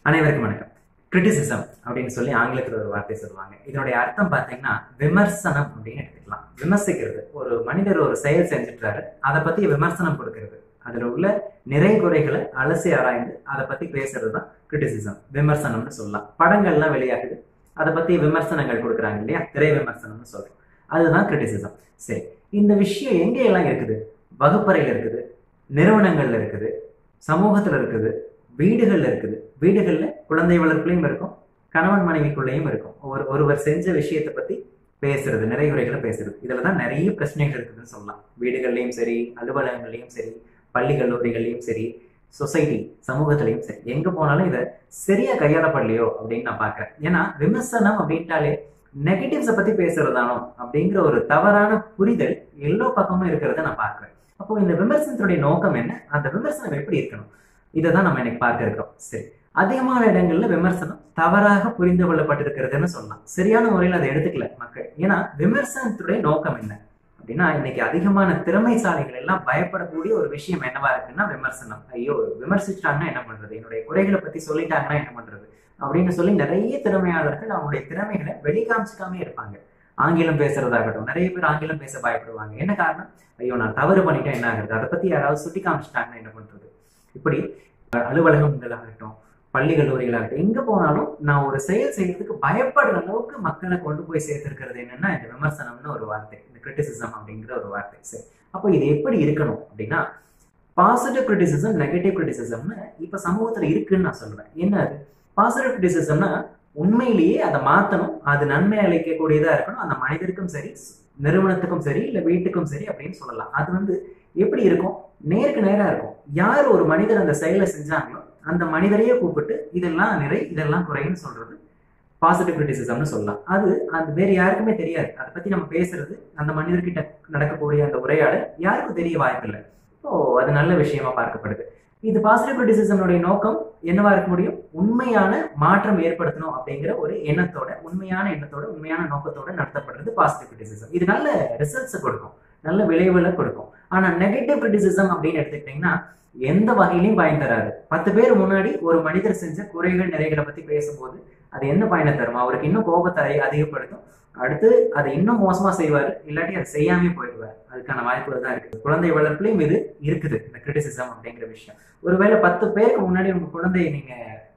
அனைவருக்கும் வணக்கம் கிரிட்டிசிசம் அப்படின்னு சொல்லி ஆங்கிலத்தில் ஒரு வார்த்தை சொல்லுவாங்க இதனுடைய அர்த்தம் பார்த்தீங்கன்னா விமர்சனம் அப்படின்னு எடுத்துக்கலாம் விமர்சிக்கிறது ஒரு மனிதர் ஒரு செயல் செஞ்சுட்டாரு அதை பத்தி விமர்சனம் கொடுக்கிறது அதுல உள்ள நிறை குறைகளை அலசி ஆராய்ந்து அதை பத்தி பேசுறது தான் கிரிட்டிசிசம் விமர்சனம்னு சொல்லலாம் படங்கள்லாம் வெளியாகுது அதை பத்தி விமர்சனங்கள் கொடுக்குறாங்க இல்லையா திரை விமர்சனம்னு சொல்றோம் அதுதான் கிரிட்டிசிசம் சரி இந்த விஷயம் எங்க எல்லாம் இருக்குது வகுப்பறையில் இருக்குது நிறுவனங்கள்ல இருக்குது சமூகத்துல இருக்குது வீடுகள்ல இருக்குது வீடுகள்ல குழந்தை வளர்ப்புலையும் இருக்கும் கணவன் மனைவிக்குள்ளேயும் இருக்கும் ஒரு ஒருவர் செஞ்ச விஷயத்தை பத்தி பேசுறது நிறைவுரைகளை பேசுறது இதுலதான் நிறைய பிரச்சனைகள் இருக்குதுன்னு சொல்லலாம் வீடுகள்லயும் சரி அலுவலகங்கள்லயும் சரி பள்ளி கல்லூரிகள்லயும் சரி சொசைட்டி சமூகத்திலையும் சரி எங்க போனாலும் இதை சரியா கையாளப்படலையோ அப்படின்னு நான் பாக்குறேன் ஏன்னா விமர்சனம் அப்படின்ட்டாலே நெகட்டிவ்ஸை பத்தி பேசுறதானோ அப்படிங்கிற ஒரு தவறான புரிதல் எல்லா பக்கமும் இருக்கிறத நான் பார்க்கிறேன் அப்போ இந்த விமர்சனத்துடைய நோக்கம் என்ன அந்த விமர்சனம் எப்படி இருக்கணும் இதை தான் நம்ம இன்னைக்கு பார்க்க இருக்கிறோம் சரி அதிகமான இடங்கள்ல விமர்சனம் தவறாக புரிந்து கொள்ளப்பட்டிருக்கிறதுன்னு சொல்லலாம் சரியான முறையில் அதை எடுத்துக்கல மக்கள் ஏன்னா விமர்சனத்துடைய நோக்கம் என்ன அப்படின்னா இன்னைக்கு அதிகமான திறமைசாலிகள் எல்லாம் பயப்படக்கூடிய ஒரு விஷயம் என்னவா இருக்குன்னா விமர்சனம் ஐயோ விமர்சிச்சிட்டாங்கன்னா என்ன பண்றது என்னுடைய குறைகளை பத்தி சொல்லிட்டாங்கன்னா என்ன பண்றது அப்படின்னு சொல்லி நிறைய திறமையாளர்கள் அவங்களுடைய திறமைகளை வெளிக்காமிச்சிக்காமே இருப்பாங்க ஆங்கிலம் பேசுறதாகட்டும் நிறைய பேர் ஆங்கிலம் பேச பயப்படுவாங்க என்ன காரணம் ஐயோ நான் தவறு பண்ணிட்டேன் என்ன ஆகுறது அதை பத்தி யாராவது சுட்டி காமிச்சிட்டாங்கன்னா என்ன பண்றது இப்படி அலுவலகங்களாகட்டும் பள்ளி கல்லூரிகளாகட்டும் எங்க போனாலும் நான் ஒரு செயல் செய்யறதுக்கு பயப்படுற அளவுக்கு மக்களை கொண்டு போய் சேர்த்திருக்கிறது என்னன்னா இந்த விமர்சனம்னு ஒரு வார்த்தை இந்த கிரிட்டிசிசம் அப்படிங்கிற ஒரு வார்த்தை சரி அப்போ இது எப்படி இருக்கணும் அப்படின்னா பாசிட்டிவ் கிரிட்டிசிசம் நெகட்டிவ் கிரிட்டிசிசம்னு இப்ப சமூகத்துல இருக்குன்னு நான் சொல்றேன் என்ன அது பாசிட்டிவ் கிரிட்டிசிசம்னா உண்மையிலேயே அதை மாத்தணும் அது நன்மை அளிக்கக்கூடியதா இருக்கணும் அந்த மனிதருக்கும் சரி நிறுவனத்துக்கும் சரி இல்ல வீட்டுக்கும் சரி அப்படின்னு சொல்லலாம் அது வந்து எப்படி இருக்கும் நேருக்கு நேரா இருக்கும் யார் ஒரு மனிதர் அந்த செயலை செஞ்சாங்களோ அந்த மனிதரையே கூப்பிட்டு இதெல்லாம் நிறை இதெல்லாம் குறைன்னு சொல்றது பாசிட்டிவ் கிரிட்டிசிசம்னு சொல்லலாம் அது அது வேற யாருக்குமே தெரியாது அதை பத்தி நம்ம பேசுறது அந்த மனிதர்கிட்ட நடக்கக்கூடிய அந்த உரையாடல் யாருக்கும் தெரிய வாய்ப்பில்லை இப்போ அது நல்ல விஷயமா பார்க்கப்படுது இது பாசிட்டிவ் கிரிட்டிசிசனுடைய நோக்கம் என்னவா இருக்க முடியும் உண்மையான மாற்றம் ஏற்படுத்தணும் அப்படிங்கிற ஒரு எண்ணத்தோட உண்மையான எண்ணத்தோட உண்மையான நோக்கத்தோட நடத்தப்படுறது பாசிட்டிவ் கிரிட்டிசிசம் இது நல்ல ரிசல்ட்ஸ் கொடுக்கும் நல்ல விளைவுகளை கொடுக்கும் ஆனா நெகட்டிவ் கிரிட்டிசிசம் அப்படின்னு எடுத்துக்கிட்டீங்கன்னா எந்த வகையிலையும் பயன் தராது பத்து பேர் முன்னாடி ஒரு மனிதர் செஞ்ச குறைகள் நிறைகளை பத்தி பேசும்போது அது என்ன பயனை தரும் அவருக்கு இன்னும் கோபத்தை அதிகப்படுத்தும் அடுத்து அதை இன்னும் மோசமா செய்வார் இல்லாட்டி அதை செய்யாமே போயிடுவார் அதுக்கான வாய்ப்புகள் தான் இருக்குது குழந்தை வளர்ப்புலையும் இது இருக்குது இந்த கிரிட்டிசிசம் அப்படிங்கிற விஷயம் ஒருவேளை பத்து பேருக்கு முன்னாடி உங்க குழந்தைய நீங்க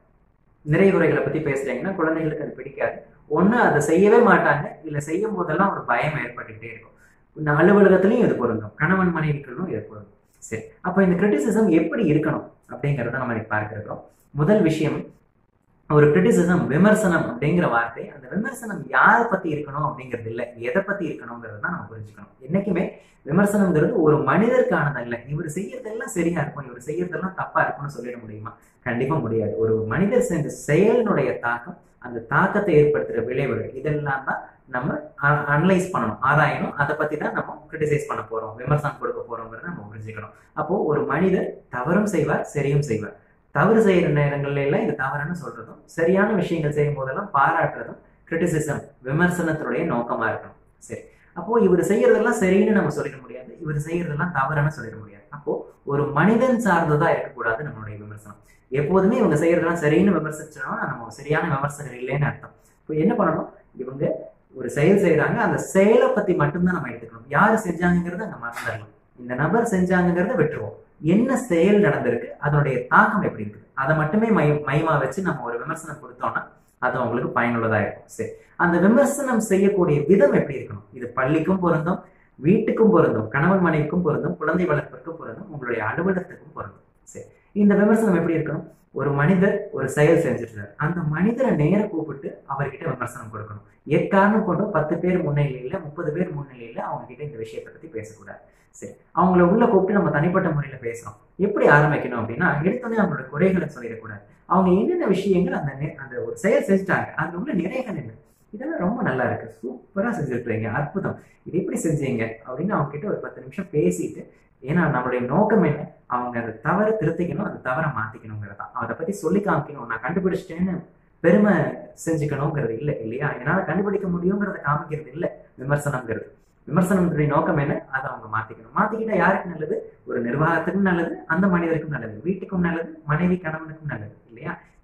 நிறைய குறைகளை பத்தி பேசுறீங்கன்னா குழந்தைகளுக்கு அது பிடிக்காது ஒண்ணு அதை செய்யவே மாட்டாங்க இல்ல செய்யும் போதெல்லாம் ஒரு பயம் ஏற்பட்டுக்கிட்டே இருக்கும் இந்த அலுவலகத்திலையும் இது பொருந்தும் கணவன் மனைவிகளும் இது பொருந்தும் சரி அப்போ இந்த கிரிட்டிசிசம் எப்படி இருக்கணும் அப்படிங்கிறத நம்ம பார்க்க இருக்கிறோம் முதல் விஷயம் ஒரு கிரிட்டிசிசம் விமர்சனம் அப்படிங்கிற வார்த்தை அந்த விமர்சனம் யாரை பத்தி இருக்கணும் அப்படிங்கிறது இல்லை எதை பத்தி இருக்கணுங்கிறது தான் நம்ம புரிஞ்சுக்கணும் என்னைக்குமே விமர்சனம்ங்கிறது ஒரு மனிதருக்கானது இல்லை இவர் செய்யறதெல்லாம் சரியா இருக்கும் இவர் செய்யறதெல்லாம் தப்பா இருக்கும்னு சொல்லிட முடியுமா கண்டிப்பா முடியாது ஒரு மனிதர் செஞ்ச செயலினுடைய தாக்கம் அந்த தாக்கத்தை ஏற்படுத்துற விளைவுகள் இதெல்லாம் தான் நம்ம அனலைஸ் பண்ணணும் ஆராயணும் அதை பத்தி தான் நம்ம கிரிட்டிசைஸ் பண்ண போறோம் விமர்சனம் கொடுக்க போறோங்கிறத நம்ம புரிஞ்சுக்கணும் அப்போ ஒரு மனிதர் தவறும் செய்வார் சரியும் செய்வார் தவறு செய்யற நேரங்கள்ல எல்லாம் இது தவறுன்னு சொல்றதும் சரியான விஷயங்கள் செய்யும் போதெல்லாம் பாராட்டுறதும் கிரிட்டிசிசம் விமர்சனத்துடைய நோக்கமா இருக்கணும் சரி அப்போ இவர் செய்யறதெல்லாம் சரின்னு நம்ம சொல்லிட முடியாது இவர் செய்யறதெல்லாம் தவறுன்னு சொல்லிட முடியாது அப்போ ஒரு மனிதன் சார்ந்ததா இருக்கக்கூடாது நம்மளுடைய விமர்சனம் எப்போதுமே இவங்க செய்யறதெல்லாம் சரின்னு விமர்சிச்சோம்னா நம்ம சரியான விமர்சகர் இல்லைன்னு அர்த்தம் இப்போ என்ன பண்ணணும் இவங்க ஒரு செயல் செய்யறாங்க அந்த செயலை பத்தி மட்டும்தான் நம்ம எடுத்துக்கணும் யாரு செஞ்சாங்கிறத அங்க மறந்துடலாம் இந்த நபர் செஞ்சாங்கிறத விட்டுருவோம் என்ன செயல் நடந்திருக்கு அதனுடைய தாக்கம் எப்படி இருக்குது அதை மட்டுமே மை மையமா வச்சு நம்ம ஒரு விமர்சனம் கொடுத்தோம்னா அது அவங்களுக்கு பயனுள்ளதா இருக்கும் சரி அந்த விமர்சனம் செய்யக்கூடிய விதம் எப்படி இருக்கணும் இது பள்ளிக்கும் பொருந்தும் வீட்டுக்கும் பொருந்தும் கணவன் மனைவிக்கும் பொருந்தும் குழந்தை வளர்ப்பிற்கும் பொருந்தும் உங்களுடைய அலுவலகத்துக்கும் பொருந்தும் சரி இந்த விமர்சனம் எப்படி இருக்கணும் ஒரு மனிதர் ஒரு செயல் செஞ்சுட்டு அந்த மனிதரை நேர கூப்பிட்டு அவர்கிட்ட விமர்சனம் கொடுக்கணும் எக்காரணம் கொண்டும் பத்து பேர் முன்னிலையில முப்பது பேர் முன்னிலையில அவங்க கிட்ட இந்த விஷயத்தை பத்தி பேசக்கூடாது சரி அவங்கள உள்ள கூப்பிட்டு நம்ம தனிப்பட்ட முறையில பேசுறோம் எப்படி ஆரம்பிக்கணும் அப்படின்னா எடுத்தோடனே அவங்களோட குறைகளை சொல்லிடக்கூடாது அவங்க என்னென்ன விஷயங்கள் அந்த அந்த ஒரு செயல் செஞ்சுட்டாங்க அதுல உள்ள நிறைகள் என்ன இதெல்லாம் ரொம்ப நல்லா இருக்கு சூப்பரா செஞ்சுருக்கீங்க அற்புதம் இது எப்படி செஞ்சீங்க அப்படின்னு அவங்க கிட்ட ஒரு பத்து நிமிஷம் பேசிட்டு ஏன்னா நம்மளுடைய நோக்கம் என்ன அவங்க அதை தவற திருத்திக்கணும் அந்த தவற மாத்திக்கணுங்கிறது தான் அதை பத்தி சொல்லி காமிக்கணும் நான் கண்டுபிடிச்சிட்டேன்னு பெருமை செஞ்சுக்கணுங்கிறது இல்லை இல்லையா என்னால கண்டுபிடிக்க முடியுங்கிறத காமிக்கிறது இல்லை விமர்சனம்ங்கிறது விமர்சனத்துடைய நோக்கம் என்ன அதை அவங்க மாத்திக்கணும் மாத்திக்கிட்டா யாருக்கு நல்லது ஒரு நிர்வாகத்துக்கும் நல்லது அந்த மனிதருக்கும் நல்லது வீட்டுக்கும் நல்லது மனைவி கணவனுக்கும் நல்லது இல்லையா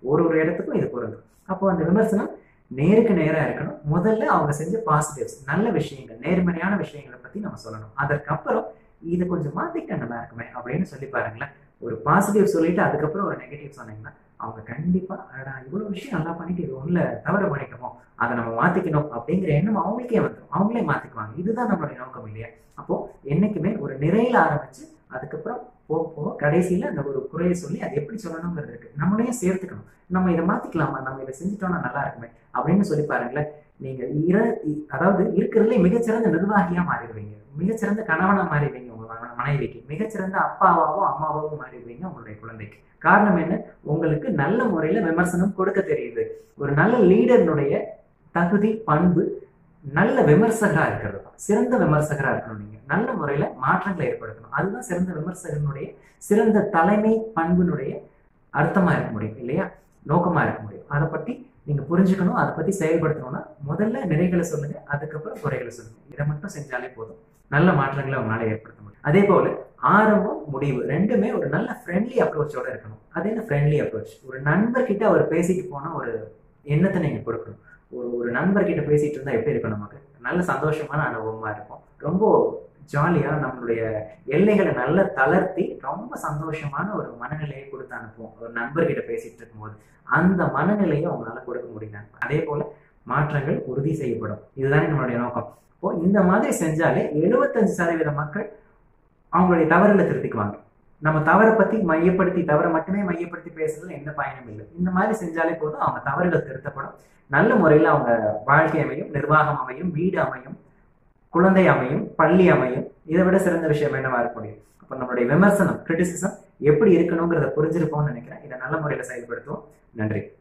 ஒரு ஒரு இடத்துக்கும் இது பொருந்தும் அப்போ அந்த விமர்சனம் நேருக்கு நேராக இருக்கணும் முதல்ல அவங்க செஞ்ச பாசிட்டிவ்ஸ் நல்ல விஷயங்கள் நேர்மறையான விஷயங்களை பத்தி நம்ம சொல்லணும் அதற்கப்புறம் இது கொஞ்சம் மாத்திக்க நல்லா இருக்குமே அப்படின்னு சொல்லி பாருங்களேன் ஒரு பாசிட்டிவ் சொல்லிட்டு அதுக்கப்புறம் ஒரு நெகட்டிவ் சொன்னீங்கன்னா அவங்க கண்டிப்பா அடடா இவ்வளவு விஷயம் நல்லா பண்ணிட்டு இது ஒண்ணுல தவறு பண்ணிட்டோமோ அதை நம்ம மாத்திக்கணும் அப்படிங்கிற எண்ணம் அவங்களுக்கே வந்துடும் அவங்களே மாத்திக்குவாங்க இதுதான் நம்மளுடைய நோக்கம் இல்லையா அப்போ என்னைக்குமே ஒரு நிறையில ஆரம்பிச்சு அதுக்கப்புறம் போக போக கடைசியில அந்த ஒரு குறையை சொல்லி அது எப்படி சொல்லணுங்கிறது இருக்கு நம்மளையும் சேர்த்துக்கணும் நம்ம இதை மாத்திக்கலாமா நம்ம இதை செஞ்சுட்டோம்னா நல்லா இருக்குமே அப்படின்னு சொல்லி பாருங்களேன் நீங்க இர அதாவது இருக்கிறதுல மிகச்சிறந்த நிர்வாகியா மாறிடுவீங்க மிகச்சிறந்த கணவனா மாறிடுவீங்க உங்க மன- மனைவிக்கு மிகச்சிறந்த அப்பாவாவும் அம்மாவாவும் மாறிடுவீங்க உங்களுடைய குழந்தைக்கு காரணம் என்ன உங்களுக்கு நல்ல முறையில விமர்சனம் கொடுக்க தெரியுது ஒரு நல்ல லீடர்னுடைய தகுதி பண்பு நல்ல விமர்சகரா இருக்கிறது தான் சிறந்த விமர்சகரா இருக்கணும் நீங்க நல்ல முறையில மாற்றங்களை ஏற்படுத்தணும் அதுதான் சிறந்த விமர்சகனுடைய சிறந்த தலைமை பண்பினுடைய அர்த்தமா இருக்க முடியும் இல்லையா நோக்கமா இருக்க முடியும் அதை பத்தி நீங்க புரிஞ்சுக்கணும் அதை பத்தி செயல்படுத்தணும்னா முதல்ல நிறைகளை சொல்லுங்க அதுக்கப்புறம் குறைகளை சொல்லுங்க இதை மட்டும் செஞ்சாலே போதும் நல்ல மாற்றங்களை உங்களால ஏற்படுத்த முடியும் அதே போல ஆரம்பம் முடிவு ரெண்டுமே ஒரு நல்ல ஃப்ரெண்ட்லி அப்ரோச்சோட இருக்கணும் அது என்ன ஃப்ரெண்ட்லி அப்ரோச் ஒரு நண்பர்கிட்ட அவர் பேசிட்டு போனா ஒரு எண்ணத்தை நீங்க கொடுக்கணும் ஒரு ஒரு நண்பர்கிட்ட பேசிட்டு இருந்தா எப்படி இருக்கும் நமக்கு நல்ல சந்தோஷமான அனுபவமா இருக்கும் ரொம்ப ஜாலியா நம்மளுடைய எல்லைகளை நல்லா தளர்த்தி ரொம்ப சந்தோஷமான ஒரு மனநிலையை கொடுத்து அனுப்புவோம் ஒரு நண்பர்கிட்ட பேசிட்டு இருக்கும்போது அந்த மனநிலையை அவங்களால கொடுக்க முடியுங்க அதே போல மாற்றங்கள் உறுதி செய்யப்படும் இதுதானே நம்மளுடைய நோக்கம் இப்போ இந்த மாதிரி செஞ்சாலே எழுபத்தஞ்சு சதவீத மக்கள் அவங்களுடைய தவறுகளை திருத்திக்குவாங்க நம்ம தவறை பத்தி மையப்படுத்தி தவறை மட்டுமே மையப்படுத்தி பேசுறதுல எந்த பயனும் இல்லை இந்த மாதிரி செஞ்சாலே போதும் அவங்க தவறுகள் திருத்தப்படும் நல்ல முறையில் அவங்க வாழ்க்கை அமையும் நிர்வாகம் அமையும் வீடு அமையும் குழந்தை அமையும் பள்ளி அமையும் இதை விட சிறந்த விஷயம் என்னவா இருக்க முடியும் அப்போ நம்மளுடைய விமர்சனம் கிரிட்டிசிசம் எப்படி இருக்கணுங்கிறத புரிஞ்சிருப்போம்னு நினைக்கிறேன் இதை நல்ல முறையில் செயல்படுத்துவோம் நன்றி